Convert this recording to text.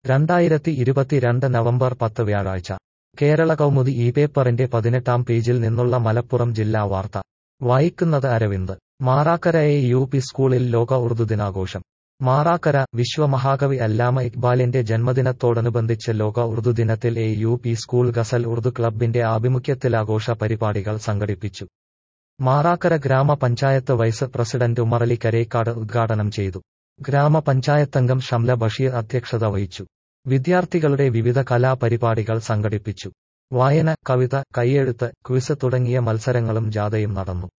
രണ്ടായിരത്തി ഇരുപത്തിരണ്ട് നവംബർ പത്ത് വ്യാഴാഴ്ച കേരള കൗമുദി ഈ പേപ്പറിന്റെ പതിനെട്ടാം പേജിൽ നിന്നുള്ള മലപ്പുറം ജില്ലാ വാർത്ത വായിക്കുന്നത് Aravind Marakkara A U P സ്കൂളിൽ ലോക ഉറുദു ദിനാഘോഷം മാറാക്കര വിശ്വമഹാകവി അല്ലാമ ഇക്ബാലിന്റെ ജന്മദിനത്തോടനുബന്ധിച്ച് ലോക ഉറുദു ദിനത്തിൽ A U P school ghazal Urdu ക്ലബിന്റെ ആഭിമുഖ്യത്തിലാഘോഷ പരിപാടികൾ സംഘടിപ്പിച്ചു മാറാക്കര ഗ്രാമപഞ്ചായത്ത് വൈസ് പ്രസിഡന്റ് ഉമറലി കരേക്കാട് ഉദ്ഘാടനം ചെയ്തു ഗ്രാമപഞ്ചായത്തംഗം ഷംല ബഷീർ അധ്യക്ഷത വഹിച്ചു വിദ്യാർത്ഥികളുടെ വിവിധ കലാപരിപാടികൾ സംഘടിപ്പിച്ചു വായന കവിത കൈയെഴുത്ത് ക്വിസ് തുടങ്ങിയ മത്സരങ്ങളും ജാഥയും നടന്നു